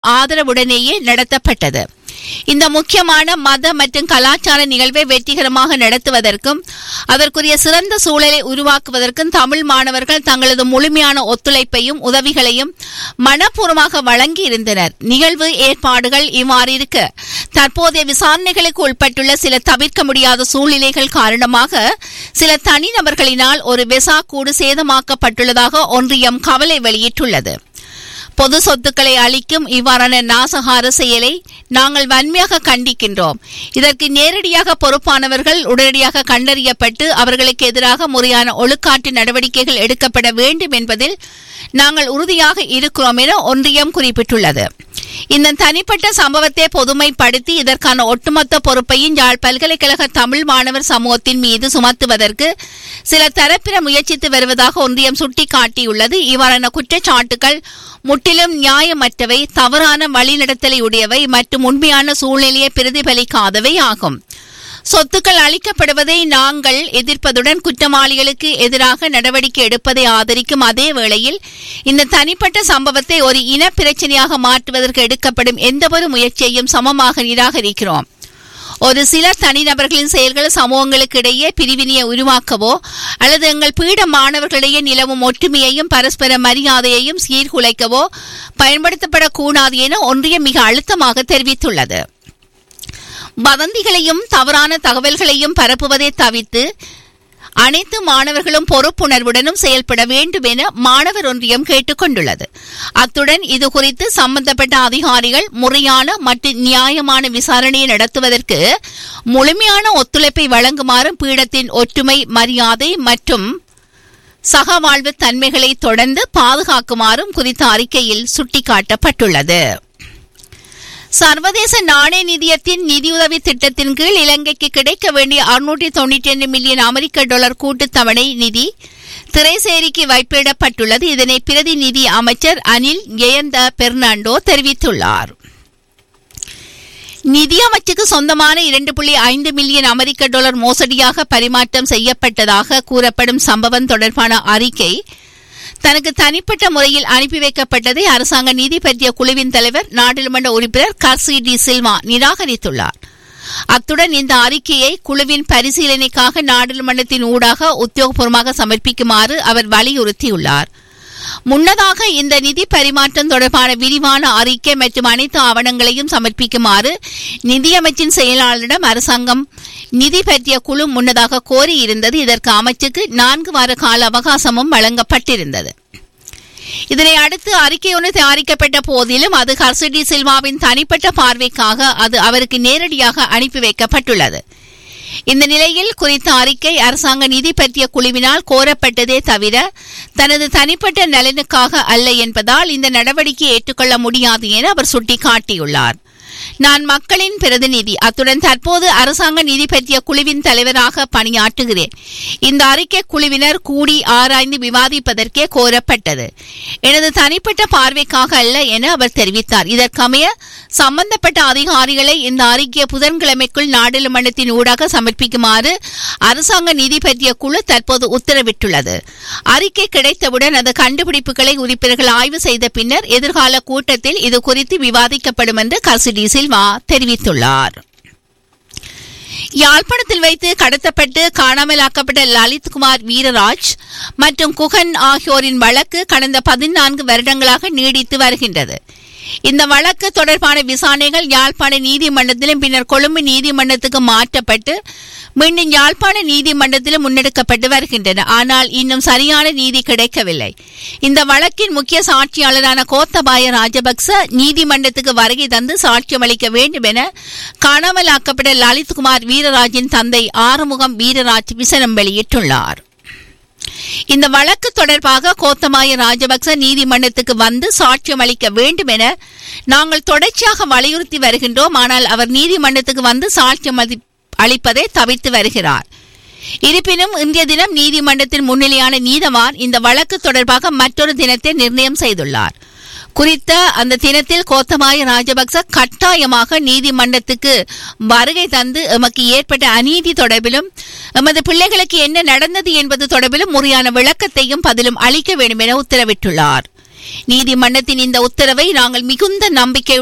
ஆதரவுடனேயே நடத்தப்பட்டது இந்த முக்கியமான மத மற்றும் கலாச்சார நிகழ்வை வெற்றிகரமாக நடத்துவதற்கும் அதற்குரிய சிறந்த சூழலை உருவாக்குவதற்கும் தமிழ் மாணவர்கள் தங்களது முழுமையான ஒத்துழைப்பையும் உதவிகளையும் மனப்பூர்வமாக வழங்கி இருந்தனர் நிகழ்வு ஏற்பாடுகள் இவ்வாறு இருக்க தற்போதைய விசாரணைகளுக்கு உட்பட்டுள்ள சில தவிர்க்க முடியாத சூழ்நிலைகள் காரணமாக சில தனிநபர்களினால் ஒரு வெசா கூடு சேதமாக்கப்பட்டுள்ளதாக ஒன்றியம் கவலை வெளியிட்டுள்ளது பொது சொத்துக்களை அளிக்கும் இவ்வாறான நாசகார செயலை நாங்கள் வன்மையாக கண்டிக்கின்றோம் இதற்கு நேரடியாக பொறுப்பானவர்கள் உடனடியாக கண்டறியப்பட்டு அவர்களுக்கு எதிராக முறையான ஒழுக்காற்று நடவடிக்கைகள் எடுக்கப்பட வேண்டும் என்பதில் நாங்கள் உறுதியாக இருக்கிறோம் என ஒன்றியம் குறிப்பிட்டுள்ளது இந்த தனிப்பட்ட சம்பவத்தை பொதுமைப்படுத்தி இதற்கான ஒட்டுமொத்த பொறுப்பையும் யாழ் பல்கலைக்கழக தமிழ் மாணவர் சமூகத்தின் மீது சுமத்துவதற்கு சில தரப்பின முயற்சித்து வருவதாக ஒன்றியம் சுட்டிக்காட்டியுள்ளது இவ்வாறான குற்றச்சாட்டுகள் முற்றிலும் நியாயமற்றவை தவறான வழிநடத்தலை உடையவை மற்றும் உண்மையான சூழ்நிலையை பிரதிபலிக்காதவை ஆகும் சொத்துக்கள் அளிக்கப்படுவதை நாங்கள் எதிர்ப்பதுடன் குற்றவாளிகளுக்கு எதிராக நடவடிக்கை எடுப்பதை ஆதரிக்கும் அதே வேளையில் இந்த தனிப்பட்ட சம்பவத்தை ஒரு இன பிரச்சனையாக மாற்றுவதற்கு எடுக்கப்படும் எந்தவொரு முயற்சியையும் சமமாக நிராகரிக்கிறோம் ஒரு சில தனிநபர்களின் செயல்கள் சமூகங்களுக்கு இடையே பிரிவினையை உருவாக்கவோ அல்லது எங்கள் பீட மாணவர்களிடையே நிலவும் ஒற்றுமையையும் பரஸ்பர மரியாதையையும் சீர்குலைக்கவோ பயன்படுத்தப்படக்கூடாது என ஒன்றியம் மிக அழுத்தமாக தெரிவித்துள்ளது வதந்திகளையும் தவறான தகவல்களையும் பரப்புவதை தவிர்த்து அனைத்து மாணவர்களும் பொறுப்புணர்வுடனும் செயல்பட வேண்டும் என மாணவர் ஒன்றியம் கேட்டுக் கொண்டுள்ளது அத்துடன் இது குறித்து சம்பந்தப்பட்ட அதிகாரிகள் முறையான மற்றும் நியாயமான விசாரணையை நடத்துவதற்கு முழுமையான ஒத்துழைப்பை வழங்குமாறும் பீடத்தின் ஒற்றுமை மரியாதை மற்றும் சகவாழ்வு தன்மைகளை தொடர்ந்து பாதுகாக்குமாறும் குறித்த அறிக்கையில் சுட்டிக்காட்டப்பட்டுள்ளது சர்வதேச நாணய நிதியத்தின் நிதியுதவி திட்டத்தின் கீழ் இலங்கைக்கு கிடைக்க வேண்டிய அறுநூற்றி தொண்ணூற்றி ரெண்டு மில்லியன் அமெரிக்க டாலர் கூட்டுத்தவணை நிதி திரைசேரிக்கு வைப்பிடப்பட்டுள்ளது இதனை பிரதி நிதி அமைச்சர் அனில் ஜெயந்த பெர்னாண்டோ தெரிவித்துள்ளார் நிதியமைச்சுக்கு சொந்தமான இரண்டு புள்ளி ஐந்து மில்லியன் அமெரிக்க டாலர் மோசடியாக பரிமாற்றம் செய்யப்பட்டதாக கூறப்படும் சம்பவம் தொடர்பான அறிக்கை தனக்கு தனிப்பட்ட முறையில் அனுப்பி வைக்கப்பட்டதை அரசாங்க நீதி பற்றிய குழுவின் தலைவர் நாடாளுமன்ற உறுப்பினர் கர்சி டி சில்வா நிராகரித்துள்ளார் அத்துடன் இந்த அறிக்கையை குழுவின் பரிசீலனைக்காக நாடாளுமன்றத்தின் ஊடாக உத்தியோகபூர்வமாக சமர்ப்பிக்குமாறு அவர் வலியுறுத்தியுள்ளார் முன்னதாக இந்த நிதி பரிமாற்றம் தொடர்பான விரிவான அறிக்கை மற்றும் அனைத்து ஆவணங்களையும் சமர்ப்பிக்குமாறு நிதியமைச்சின் செயலாளரிடம் அரசாங்கம் நிதி பற்றிய குழு முன்னதாக கோரியிருந்தது இதற்கு அமைச்சுக்கு நான்கு வார கால அவகாசமும் வழங்கப்பட்டிருந்தது இதனை அடுத்து அறிக்கை ஒன்று தயாரிக்கப்பட்ட போதிலும் அது ஹர்சிடி சில்வாவின் தனிப்பட்ட பார்வைக்காக அது அவருக்கு நேரடியாக அனுப்பி வைக்கப்பட்டுள்ளது இந்த நிலையில் குறித்த அறிக்கை அரசாங்க நிதி பற்றிய குழுவினால் கோரப்பட்டதே தவிர தனது தனிப்பட்ட நலனுக்காக அல்ல என்பதால் இந்த நடவடிக்கையை ஏற்றுக்கொள்ள முடியாது என அவர் சுட்டிக்காட்டியுள்ளார் நான் மக்களின் பிரதிநிதி அத்துடன் தற்போது அரசாங்க நிதி பற்றிய குழுவின் தலைவராக பணியாற்றுகிறேன் இந்த அறிக்கை குழுவினர் கூடி ஆராய்ந்து விவாதிப்பதற்கே கோரப்பட்டது எனது தனிப்பட்ட பார்வைக்காக அல்ல என அவர் தெரிவித்தார் இதற்கமைய சம்பந்தப்பட்ட அதிகாரிகளை இந்த அறிக்கையை புதன்கிழமைக்குள் நாடாளுமன்றத்தின் ஊடாக சமர்ப்பிக்குமாறு அரசாங்க நிதி பற்றிய குழு தற்போது உத்தரவிட்டுள்ளது அறிக்கை கிடைத்தவுடன் அந்த கண்டுபிடிப்புகளை உறுப்பினர்கள் ஆய்வு செய்த பின்னர் எதிர்கால கூட்டத்தில் இது குறித்து விவாதிக்கப்படும் என்று கர்சிடி சில்வா தெரிவித்துள்ளார் யாழ்ப்பாணத்தில் வைத்து கடத்தப்பட்டு காணாமலாக்கப்பட்ட லலித்குமார் வீரராஜ் மற்றும் குகன் ஆகியோரின் வழக்கு கடந்த பதினான்கு வருடங்களாக நீடித்து வருகின்றது இந்த வழக்கு தொடர்பான விசாரணைகள் யாழ்ப்பாண நீதிமன்றத்திலும் பின்னர் கொழும்பு நீதிமன்றத்துக்கு மாற்றப்பட்டு மீண்டும் யாழ்ப்பாண நீதிமன்றத்திலும் முன்னெடுக்கப்பட்டு வருகின்றன ஆனால் இன்னும் சரியான நீதி கிடைக்கவில்லை இந்த வழக்கின் முக்கிய சாட்சியாளரான கோத்தபாய ராஜபக்ச நீதிமன்றத்துக்கு வருகை தந்து சாட்சியம் அளிக்க வேண்டும் என காணாமலாக்கப்பட்ட லலித்குமார் வீரராஜின் தந்தை ஆறுமுகம் வீரராஜ் விசனம் வெளியிட்டுள்ளார் இந்த வழக்கு தொடர்பாக கோத்தமாய ராஜபக்ச நீதிமன்றத்துக்கு வந்து சாட்சியம் அளிக்க வேண்டும் என நாங்கள் தொடர்ச்சியாக வலியுறுத்தி வருகின்றோம் ஆனால் அவர் நீதிமன்றத்துக்கு வந்து சாட்சியம் அளி- அளிப்பதை தவிர்த்து வருகிறார் இருப்பினும் இன்றைய தினம் நீதிமன்றத்தில் முன்னிலையான நீதவான் இந்த வழக்கு தொடர்பாக மற்றொரு தினத்தை நிர்ணயம் செய்துள்ளார் குறித்த அந்த தினத்தில் கோத்தபாய ராஜபக்ச கட்டாயமாக நீதிமன்றத்துக்கு வருகை தந்து எமக்கு ஏற்பட்ட அநீதி தொடர்பிலும் எமது பிள்ளைகளுக்கு என்ன நடந்தது என்பது தொடர்பிலும் முறையான விளக்கத்தையும் பதிலும் அளிக்க வேண்டும் என உத்தரவிட்டுள்ளார் நீதிமன்றத்தின் இந்த உத்தரவை நாங்கள் மிகுந்த நம்பிக்கை